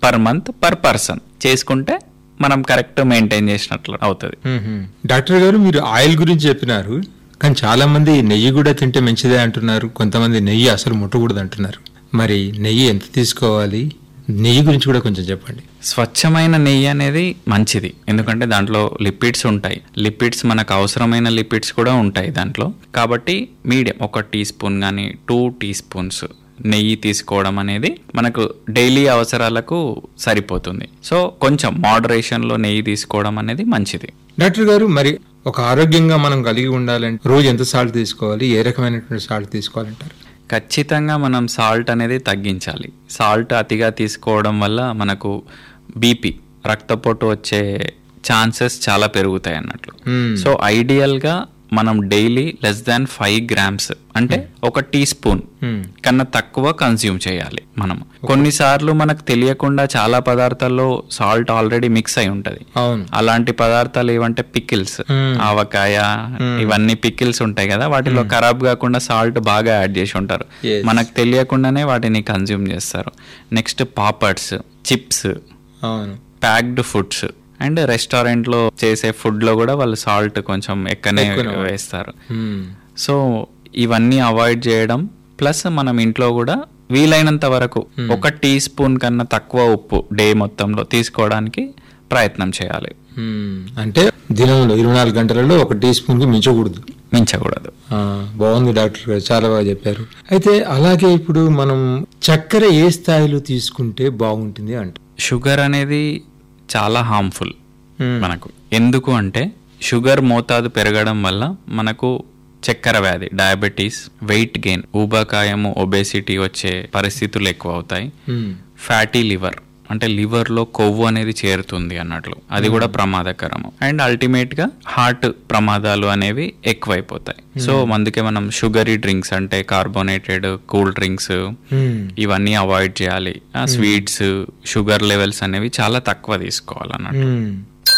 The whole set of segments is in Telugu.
పర్ మంత్ పర్ పర్సన్ చేసుకుంటే మనం కరెక్ట్ మెయింటైన్ చేసినట్లు అవుతుంది మ్మ్. డాక్టర్ గారు మీరు ఆయిల్ గురించి చెప్పినారు కానీ చాలా మంది నెయ్యి కూడా తింటే మంచిదే అంటున్నారు కొంతమంది నెయ్యి అసలు ముట్టకూడదు అంటున్నారు మరి నెయ్యి ఎంత తీసుకోవాలి నెయ్యి గురించి కూడా కొంచెం చెప్పండి స్వచ్ఛమైన నెయ్యి అనేది మంచిది ఎందుకంటే దాంట్లో లిపిడ్స్ ఉంటాయి లిపిడ్స్ మనకు అవసరమైన లిపిడ్స్ కూడా ఉంటాయి దాంట్లో కాబట్టి మీడియం ఒక టీ స్పూన్ కానీ టూ టీ స్పూన్స్ నెయ్యి తీసుకోవడం అనేది మనకు డైలీ అవసరాలకు సరిపోతుంది సో కొంచెం మోడరేషన్లో నెయ్యి తీసుకోవడం అనేది మంచిది డాక్టర్ గారు మరి ఒక ఆరోగ్యంగా మనం కలిగి ఉండాలంటే రోజు ఎంత సాల్ట్ తీసుకోవాలి ఏ రకమైనటువంటి సాల్ట్ తీసుకోవాలంటారు ఖచ్చితంగా మనం సాల్ట్ అనేది తగ్గించాలి సాల్ట్ అతిగా తీసుకోవడం వల్ల మనకు బీపీ రక్తపోటు వచ్చే ఛాన్సెస్ చాలా పెరుగుతాయి అన్నట్లు Hmm. సో ఐడియల్గా మనం daily less than five grams అంటే ఒక టీ స్పూన్ Hmm. కన్నా తక్కువ కన్స్యూమ్ చేయాలి మనం కొన్నిసార్లు మనకు తెలియకుండా చాలా పదార్థాల్లో సాల్ట్ ఆల్రెడీ మిక్స్ అయి ఉంటది అవును అలాంటి పదార్థాలు ఏవంటే పికిల్స్ Hmm. ఆవకాయ ఇవన్నీ పికిల్స్ ఉంటాయి కదా వాటిలో ఖరాబ్ కాకుండా సాల్ట్ బాగా యాడ్ చేసి ఉంటారు Yes. మనకు తెలియకుండానే వాటిని కన్జ్యూమ్ చేస్తారు నెక్స్ట్ పాపడ్స్ చిప్స్ అవును ప్యాక్డ్ ఫుడ్స్ అండ్ రెస్టారెంట్ లో చేసే ఫుడ్ లో కూడా వాళ్ళు సాల్ట్ కొంచెం ఎక్కనే ఎక్కువనే వేస్తారు మ్మ్. సో ఇవన్నీ అవాయిడ్ చేయడం ప్లస్ మనం ఇంట్లో కూడా వీలైనంత వరకు ఒక టీ స్పూన్ కన్నా తక్కువ ఉప్పు డే మొత్తంలో తీసుకోవడానికి ప్రయత్నం చేయాలి మ్మ్. అంటే దినంలో ఇరవై నాలుగు గంటలలో ఒక టీ స్పూన్ కి మించకూడదు మించకూడదు ఆ, బాగుంది డాక్టర్ గారు చాలా బాగా చెప్పారు అయితే అలాగే ఇప్పుడు మనం చక్కెర ఏ స్థాయిలో తీసుకుంటే బాగుంటుంది అంట షుగర్ అనేది చాలా హార్మ్ఫుల్ మ్మ్. మనకు ఎందుకు అంటే షుగర్ మోతాదు పెరగడం వల్ల మనకు చక్కెర వ్యాధి డయాబెటీస్ వెయిట్ గెయిన్ ఊబకాయము ఒబేసిటీ వచ్చే పరిస్థితులు ఎక్కువ అవుతాయి మ్మ్. ఫ్యాటీ లివర్ అంటే లివర్ లో కొవ్వు అనేది చేరుతుంది అన్నట్లు అది కూడా ప్రమాదకరము అండ్ అల్టిమేట్ గా హార్ట్ ప్రమాదాలు అనేవి ఎక్కువైపోతాయి సో అందుకే మనం షుగరీ డ్రింక్స్ అంటే కార్బోనేటెడ్ కూల్ డ్రింక్స్ మ్మ్. ఇవన్నీ అవాయిడ్ చేయాలి స్వీట్స్ షుగర్ లెవెల్స్ అనేవి చాలా తక్కువ తీసుకోవాలన్నట్టు మ్మ్.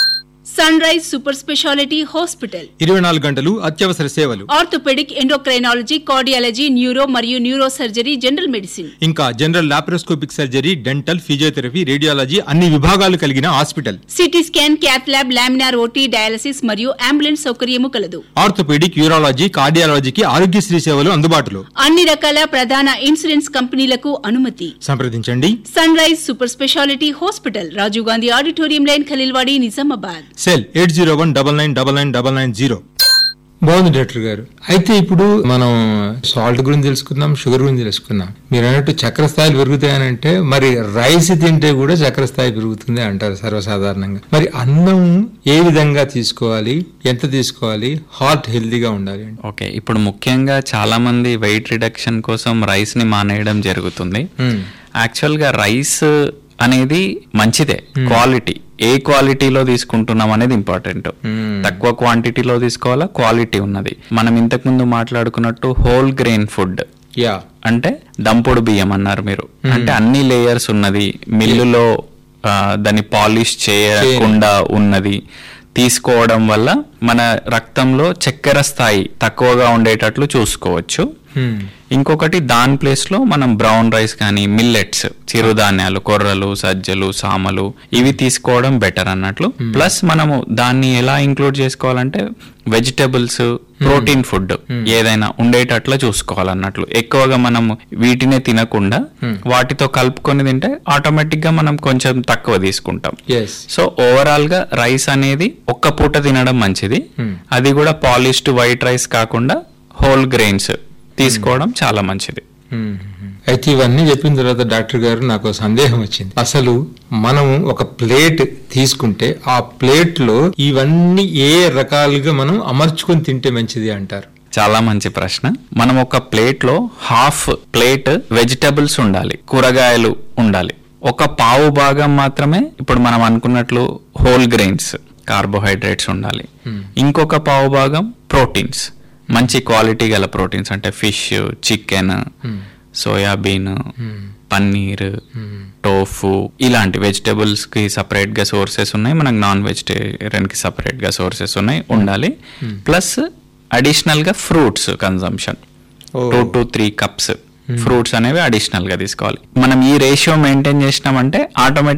Sunrise super speciality hospital ఇరవై నాలుగు గంటలు అత్యవసర సేవలు ఆర్థోపెడిక్ ఎండోక్రైనాలజీ కార్డియాలజీ న్యూరో మరియు న్యూరో సర్జరీ జనరల్ మెడిసిన్ ఇంకా general laparoscopic surgery dental physiotherapy radiology అన్ని విభాగాలు కలిగిన hospital CT scan cath lab laminar OT dialysis మరియు అంబులెన్స్ సౌకర్యము కలదు ఆర్థోపెడిక్ యూరాలజీ కార్డియాలజీకి ఆరోగ్యశ్రీ సేవలు అందుబాటులో అన్ని రకాల ప్రధాన ఇన్సూరెన్స్ కంపెనీలకు అనుమతి సంప్రదించండి Sunrise super speciality hospital Rajiv Gandhi auditorium line Khaleelwadi Nizamabad cell eight zero one double nine double nine double nine zero బాగుంది డాక్టర్ గారు అయితే ఇప్పుడు మనం సాల్ట్ గురించి తెలుసుకుందాం షుగర్ గురించి తెలుసుకుందాం మీరు అన్నట్టు చక్కెర స్థాయిలు పెరుగుతాయనంటే మరి రైస్ తింటే కూడా చక్కెర స్థాయి పెరుగుతుంది అంటారు సర్వసాధారణంగా మరి అన్నం ఏ విధంగా తీసుకోవాలి ఎంత తీసుకోవాలి హార్ట్ హెల్తీగా ఉండాలి అంటే ఓకే ఇప్పుడు ముఖ్యంగా చాలా మంది వెయిట్ రిడక్షన్ కోసం రైస్ ని మానేయడం జరుగుతుంది మ్మ్. యాక్చువల్ గా రైస్ అనేది మంచిదే క్వాలిటీ ఏ క్వాలిటీలో తీసుకుంటున్నాం అనేది ఇంపార్టెంట్ మ్మ్. తక్కువ క్వాంటిటీలో తీసుకోవాలా క్వాలిటీ ఉన్నది మనం ఇంతకు ముందు మాట్లాడుకున్నట్టు హోల్ గ్రెయిన్ ఫుడ్ యా అంటే దంపుడు బియ్యం అన్నారు మీరు అంటే అన్ని లేయర్స్ ఉన్నది మిల్లులో ఆ, దాన్ని పాలిష్ చేయకుండా ఉన్నది తీసుకోవడం వల్ల మన రక్తంలో చక్కెర స్థాయి తక్కువగా ఉండేటట్లు చూసుకోవచ్చు మ్మ్. ఇంకొకటి దాని ప్లేస్ లో మనం బ్రౌన్ రైస్ కానీ మిల్లెట్స్ చిరుధాన్యాలు కొర్రలు సజ్జలు సామలు ఇవి తీసుకోవడం బెటర్ అన్నట్లు ప్లస్ మనము దాన్ని ఎలా ఇంక్లూడ్ చేసుకోవాలంటే వెజిటబుల్స్ ప్రోటీన్ ఫుడ్ ఏదైనా ఉండేటట్లు చూసుకోవాలన్నట్లు ఎక్కువగా మనము వీటినే తినకుండా వాటితో కలుపుకొని తింటే ఆటోమేటిక్ గా మనం కొంచెం తక్కువ తీసుకుంటాం ఎస్ సో ఓవరాల్ గా రైస్ అనేది ఒక్క పూట తినడం మంచిది అది కూడా పాలిష్డ్ వైట్ రైస్ కాకుండా హోల్ గ్రెయిన్స్ తీసుకోవడం చాలా మంచిది మ్మ్. అయితే ఇవన్నీ చెప్పిన తర్వాత డాక్టర్ గారు నాకు సందేహం వచ్చింది అసలు మనం ఒక ప్లేట్ తీసుకుంటే ఆ ప్లేట్ లో ఇవన్నీ ఏ రకాలుగా మనం అమర్చుకొని తింటే మంచిది అంటారు చాలా మంచి ప్రశ్న మనం ఒక ప్లేట్ లో హాఫ్ ప్లేట్ వెజిటబుల్స్ ఉండాలి కూరగాయలు ఉండాలి ఒక పావు భాగం మాత్రమే ఇప్పుడు మనం అనుకున్నట్లు హోల్ గ్రెయిన్స్ కార్బోహైడ్రేట్స్ ఉండాలి ఇంకొక పావు భాగం ప్రోటీన్స్ మంచి క్వాలిటీ గల ప్రోటీన్స్ అంటే fish chicken soyabean paneer tofu ఇలాంటి వెజిటేబుల్స్ కి సపరేట్ గా సోర్సెస్ ఉన్నాయి మనకు నాన్ వెజిటేరియన్ కి సపరేట్ గా సోర్సెస్ ఉన్నాయి ఉండాలి ప్లస్ అడిషనల్ గా fruits consumption Oh. Two to three cups fruits అనేవి అడిషనల్ గా తీసుకోవాలి మనం ఈ రేషియో మెయింటైన్ చేసినామంటే ఆటోమేటిక్